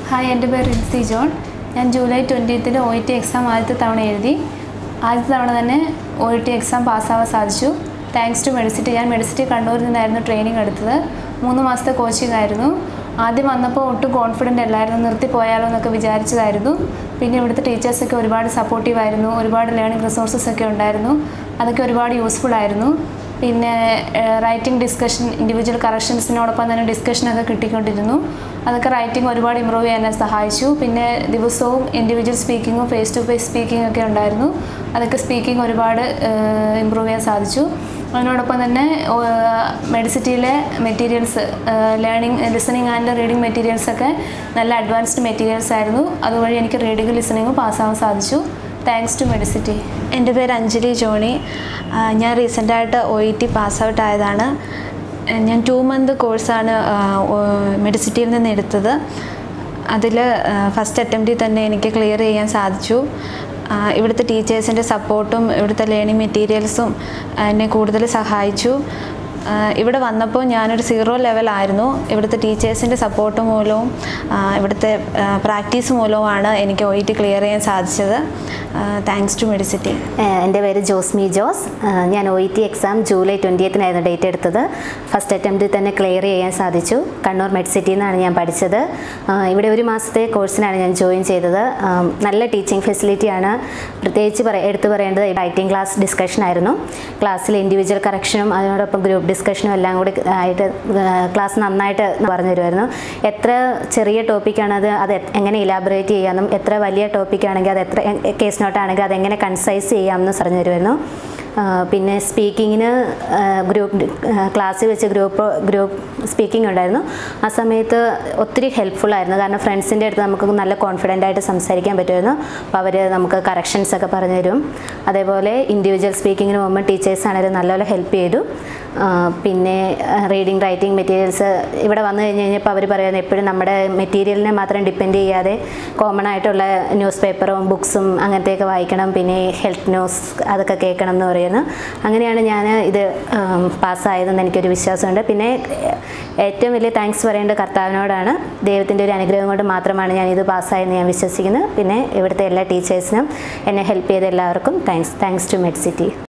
hi എൻ്റെ പേര് Rincy John ഞാൻ ജൂലൈ ട്വൻറ്റീത്തിൽ ഒ ഇ ടി എക്സാം ആദ്യത്തെ തവണ എഴുതി ആദ്യത്തെ തവണ തന്നെ ഒ ഇ ടി എക്സാം പാസ്സാവാൻ സാധിച്ചു താങ്ക്സ് ടു മെഡിസിറ്റി ഞാൻ മെഡിസിറ്റി കണ്ണൂരിൽ നിന്നായിരുന്നു ട്രെയിനിങ് എടുത്തത് മൂന്ന് മാസത്തെ കോച്ചിങ് ആയിരുന്നു ആദ്യം വന്നപ്പോൾ ഒട്ടും കോൺഫിഡൻ്റ് അല്ലായിരുന്നു നിർത്തി പോയാലോ എന്നൊക്കെ വിചാരിച്ചതായിരുന്നു പിന്നെ ഇവിടുത്തെ ടീച്ചേഴ്സൊക്കെ ഒരുപാട് സപ്പോർട്ടീവ് ആയിരുന്നു ഒരുപാട് ലേണിംഗ് റിസോഴ്സസ് ഒക്കെ ഉണ്ടായിരുന്നു അതൊക്കെ ഒരുപാട് യൂസ്ഫുൾ ആയിരുന്നു പിന്നെ റൈറ്റിംഗ് ഡിസ്കഷൻ ഇൻഡിവിജ്വൽ കറക്ഷൻസിനോടൊപ്പം തന്നെ ഡിസ്കഷനൊക്കെ കിട്ടിക്കൊണ്ടിരുന്നു അതൊക്കെ റൈറ്റിംഗ് ഒരുപാട് ഇമ്പ്രൂവ് ചെയ്യാൻ എന്നെ സഹായിച്ചു പിന്നെ ദിവസവും ഇൻഡിവിജ്വൽ സ്പീക്കിങ്ങും ഫേസ് ടു ഫേസ് സ്പീക്കിംഗ് ഒക്കെ ഉണ്ടായിരുന്നു അതൊക്കെ സ്പീക്കിംഗ് ഒരുപാട് ഇമ്പ്രൂവ് ചെയ്യാൻ സാധിച്ചു അതിനോടൊപ്പം തന്നെ മെഡിസിറ്റിയിലെ materials learning listening and reading materials ഒക്കെ നല്ല അഡ്വാൻസ്ഡ് മെറ്റീരിയൽസ് ആയിരുന്നു അതുവഴി എനിക്ക് റീഡിംഗ് ലിസണിങ്ങും പാസ്സാവാൻ സാധിച്ചു താങ്ക്സ് ടു മെഡിസിറ്റി എൻ്റെ പേര് അഞ്ജലി ജോണി ആ, ഞാൻ റീസെൻ്റായിട്ട് O E T pass out ആയതാണ് ഞാൻ ടു മന്ത് കോഴ്സാണ് മെഡിസിറ്റിയിൽ നിന്ന് എടുത്തത് അതിൽ ഫസ്റ്റ് അറ്റംപ്റ്റിൽ തന്നെ എനിക്ക് ക്ലിയർ ചെയ്യാൻ സാധിച്ചു ആ, ഇവിടുത്തെ ടീച്ചേഴ്സിൻ്റെ സപ്പോർട്ടും ഇവിടുത്തെ ലേണിംഗ് മെറ്റീരിയൽസും എന്നെ കൂടുതൽ സഹായിച്ചു ആ, ഇവിടെ വന്നപ്പോൾ ഞാനൊരു സീറോ ലെവലായിരുന്നു ഇവിടുത്തെ ടീച്ചേഴ്സിൻ്റെ സപ്പോർട്ട് മൂലവും ആ, ഇവിടുത്തെ പ്രാക്ടീസ് മൂലവുമാണ് എനിക്ക് ഒ ഇ ടി ക്ലിയർ ചെയ്യാൻ സാധിച്ചത് താങ്ക്സ് ടു മെഡിസിറ്റി ഏഹ് എൻ്റെ പേര് ജോസ്മി ജോസ് ഏഹ് ഞാൻ O E T exam July ട്വൻറ്റിയത്തിനായിരുന്നു ഡേറ്റ് എടുത്തത് ഫസ്റ്റ് അറ്റംപ്റ്റിൽ തന്നെ ക്ലിയർ ചെയ്യാൻ സാധിച്ചു കണ്ണൂർ മെഡ് സിറ്റിയിൽ നിന്നാണ് ഞാൻ പഠിച്ചത് ആഹ് ഇവിടെ ഒരു മാസത്തെ കോഴ്സിനാണ് ഞാൻ ജോയിൻ ചെയ്തത് ആം, നല്ല ടീച്ചിങ് ഫെസിലിറ്റിയാണ് പ്രത്യേകിച്ച് പറ എടുത്തു പറയേണ്ടത് റൈറ്റിംഗ് ക്ലാസ് ഡിസ്കഷൻ ആയിരുന്നു ക്ലാസ്സിൽ ഇൻഡിവിജ്വൽ കറക്ഷനും അതിനോടൊപ്പം ഗ്രൂപ്പ് ഡിസ്കഷനും എല്ലാം കൂടി ആയിട്ട് ക്ലാസ് നന്നായിട്ട് പറഞ്ഞു തരുമായിരുന്നു എത്ര ചെറിയ ടോപ്പിക്കാണത് അത് എ- എങ്ങനെ ഇലാബറേറ്റ് ചെയ്യാമെന്നും എത്ര വലിയ ടോപ്പിക്കാണെങ്കിൽ അത് എത്ര കേസ് നോട്ടാണെങ്കിൽ അതെങ്ങനെ കൺസൈസ് ചെയ്യാമെന്ന് പറഞ്ഞു തരുമായിരുന്നു ആ, പിന്നെ സ്പീക്കിങ്ങിന് ഗ്രൂപ്പ് ക്ലാസ്സിൽ വെച്ച് ഗ്രൂപ്പ് ഗ്രൂപ്പ് സ്പീക്കിംഗ് ഉണ്ടായിരുന്നു ആ സമയത്ത് ഒത്തിരി ഹെൽപ്ഫുൾ ആയിരുന്നു കാരണം ഫ്രണ്ട്സിൻ്റെ അടുത്ത് നമുക്ക് നല്ല കോൺഫിഡൻ്റ് ആയിട്ട് സംസാരിക്കാൻ പറ്റുമായിരുന്നു അപ്പോൾ അവർ നമുക്ക് കറക്ഷൻസ് ഒക്കെ പറഞ്ഞു തരും അതേപോലെ ഇൻഡിവിജ്വൽ സ്പീക്കിങ്ങിന് പോകുമ്പോൾ ടീച്ചേഴ്സ് ആണെങ്കിലും നല്ലപോലെ ഹെൽപ്പ് ചെയ്തു ആ, പിന്നെ റീഡിങ് റൈറ്റിംഗ് മെറ്റീരിയൽസ് ഇവിടെ വന്നു കഴിഞ്ഞ് കഴിഞ്ഞപ്പോൾ അവർ പറയുന്നത് എപ്പോഴും നമ്മുടെ മെറ്റീരിയലിനെ മാത്രം ഡിപ്പെൻഡ് ചെയ്യാതെ കോമൺ ആയിട്ടുള്ള ന്യൂസ് പേപ്പറും ബുക്സും അങ്ങനത്തെയൊക്കെ വായിക്കണം പിന്നെ ഹെൽത്ത് ന്യൂസ് അതൊക്കെ കേൾക്കണം എന്ന് പറയുന്നു അങ്ങനെയാണ് ഞാൻ ഇത് പാസ്സായതെന്ന് എനിക്കൊരു വിശ്വാസമുണ്ട് പിന്നെ ഏറ്റവും വലിയ താങ്ക്സ് പറയേണ്ടത് കർത്താവിനോടാണ് ദൈവത്തിൻ്റെ ഒരു അനുഗ്രഹം കൊണ്ട് മാത്രമാണ് ഞാൻ ഇത് പാസ്സായെന്ന് ഞാൻ വിശ്വസിക്കുന്നു പിന്നെ ഇവിടുത്തെ എല്ലാ ടീച്ചേഴ്സിനും എന്നെ ഹെൽപ്പ് ചെയ്ത എല്ലാവർക്കും thanks thanks to med city